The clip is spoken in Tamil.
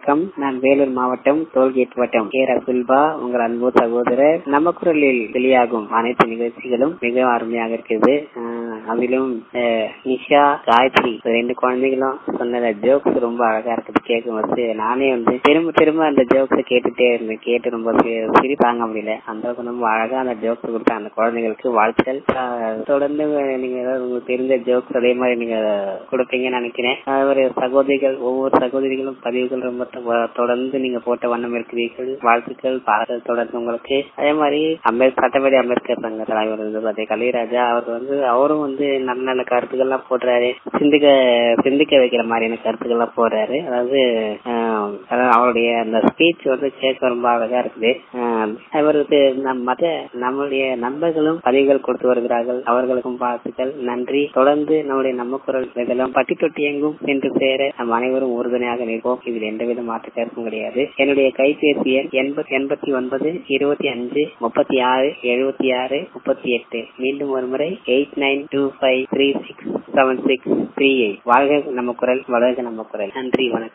வணக்கம் நான் வேலூர் மாவட்டம் டோல்கேட் வட்டம் கே ரசுல்பா உங்கள் அன்பு சகோதரர் நம்ம குரலில் வெளியாகும் அனைத்து நிகழ்ச்சிகளும் மிக அருமையாக இருக்குது அஹ் அதிலும் அஹ் நிஷா காயத்ரி இந்த ரெண்டு குழந்தைகளும் சொன்ன ஜோக்ஸ் ரொம்ப அழகா இருக்குது கேட்கும் போது நானே வந்து திரும்ப திரும்ப அந்த ஜோக்ஸ் கேட்டுட்டே இருந்தேன் கேட்டு ரொம்ப சி- சிரிப்பு தாங்க முடியல அந்த அளவுக்கு ரொம்ப அழகா அந்த ஜோக்ஸ் கொடுத்த அந்த குழந்தைகளுக்கு வாழ்த்துக்கள் அஹ் தொடர்ந்து நீங்க ஏதாவது உங்களுக்கு தெரிஞ்ச ஜோக்ஸ் அதே மாதிரி நீங்க கொடுப்பீங்கன்னு நினைக்கிறேன் அது ஒரு சகோதரிகள் ஒவ்வொரு சகோதரிகளும் பதிவுகள் ரொம்ப தொ- தொடர்ந்து நீங்க போட்ட வண்ணம் இருக்கிறீர்கள் வாழ்த்துக்கள் பாடல் தொடர்ந்து உங்களுக்கு அதே மாதிரி அம்பேத் சட்டப்படி அம்பேத்கர் சங்க தலைவர் வந்து பார்த்தீங்க கலிராஜா அவர் வந்து அவரும் வந்து நல்ல நல்ல கருத்துக்கள்லாம் போடுறாரு சிந்திக்க சிந்திக்க வைக்கிற மாதிரியான கருத்துக்கள்லாம் போடுறாரு அதாவது ஆஹ், அதாவது அவருடைய அந்த ஸ்பீச் வந்து கேட்க ரொம்ப அழகா இருக்குது ஆஹ், அவருக்கு நம் மத நம்மளுடைய நண்பர்களும் பதிவுகள் கொடுத்து வருகிறார்கள் அவர்களுக்கும் வாழ்த்துக்கள் நன்றி தொடர்ந்து நம்முடைய நம்ம குரல் இதெல்லாம் பட்டி தொட்டி எங்கும் சென்று சேர நம் அனைவரும் உறுதுணையாக நிற்போம் இதில் எந்தவித மாற்று கருத்தும் கிடையாது என்னுடைய கைபேசி எண் எண்பத்தி எண்பத்தி ஒன்பது இருபத்தி அஞ்சு முப்பத்தி ஆறு எழுபத்தி ஆறு முப்பத்தி எட்டு மீண்டும் ஒரு முறை eight nine two five three six seven six three eight வாழ்க நம்ம குரல் வளர்க நம்ம குரல் நன்றி வணக்கம்